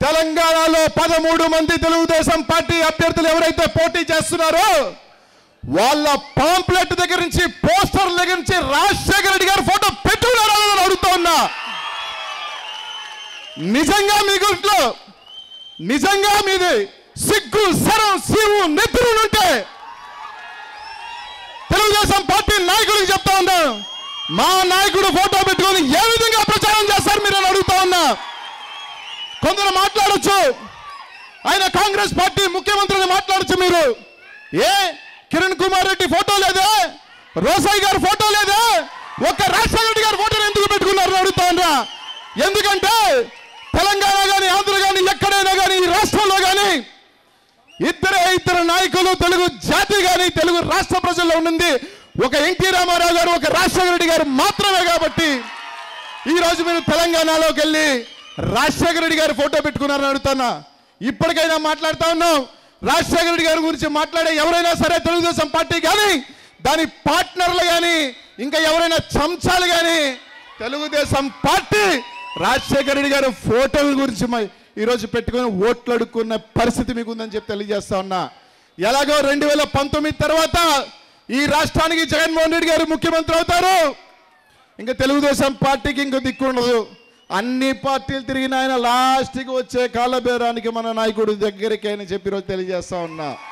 తెలంగాణలో పదమూడు మంది తెలుగుదేశం పార్టీ అభ్యర్థులు ఎవరైతే పోటీ చేస్తున్నారో వాళ్ళ పాంప్లెట్ దగ్గర నుంచి పోస్టర్ దగ్గర నుంచి రాజశేఖర రెడ్డి గారి ఫోటో పెట్టుకున్నారా అని అడుగుతా ఉన్నా నిజంగా మీ గుంట్లో నిజంగా మీది సిగ్గు సరం శివు నెత్తురుంటే తెలుగుదేశం పార్టీ నాయకుడికి చెప్తా ఉన్నాను మా నాయకుడు ఫోటో పెట్టుకొని ఏ విధంగా ప్రచారం చేస్తారు మీరు అని అడుగుతా ఉన్నా కొందరు మాట్లాడొచ్చు ఆయన కాంగ్రెస్ పార్టీ ముఖ్యమంత్రిని మాట్లాడచ్చు మీరు ఏ కిరణ్ కుమార్ రెడ్డి ఫోటో లేదే రోసాయి గారి ఫోటో లేదే ఒక్క రాజశేఖర రెడ్డి గారి ఫోటోని ఎందుకు పెట్టుకున్నారు అడుగుతా ఉన్నా ఎందుకంటే తెలంగాణ కానీ ఆంధ్ర కానీ ఎక్కడైనా కానీ ఈ రాష్ట్రంలో కానీ ఇద్దరే ఇద్దరు నాయకులు తెలుగు జాతి కానీ తెలుగు రాష్ట్ర ప్రజల్లో ఉన్నది ఒక ఎన్టీ రామారావు గారు ఒక రాజశేఖర రెడ్డి గారు మాత్రమే కాబట్టి ఈ రోజు మీరు తెలంగాణలోకి వెళ్ళి రాజశేఖర రెడ్డి గారి ఫోటో పెట్టుకున్నారని అడుగుతున్నా ఇప్పటికైనా మాట్లాడుతా ఉన్నాం రాజశేఖర రెడ్డి గారి గురించి మాట్లాడే ఎవరైనా సరే తెలుగుదేశం పార్టీ కానీ దాని పార్ట్నర్లు కానీ ఇంకా ఎవరైనా చంచాలు కానీ తెలుగుదేశం పార్టీ రాజశేఖర రెడ్డి గారి ఫోటోల గురించి మ- ఈరోజు పెట్టుకొని ఓట్లు అడుక్కున్న పరిస్థితి మీకు ఉందని చెప్పి తెలియజేస్తా ఉన్నా ఎలాగో రెండు వేల పంతొమ్మిది తర్వాత ఈ రాష్ట్రానికి జగన్మోహన్ రెడ్డి గారు ముఖ్యమంత్రి అవుతారు ఇంకా తెలుగుదేశం పార్టీకి ఇంకో దిక్కు ఉండదు అన్ని పార్టీలు తిరిగిన ఆయన లాస్ట్కి వచ్చే కాలబేరానికి మన నాయకుడు దగ్గరికి అని చెప్పి ఈరోజు తెలియజేస్తా ఉన్నా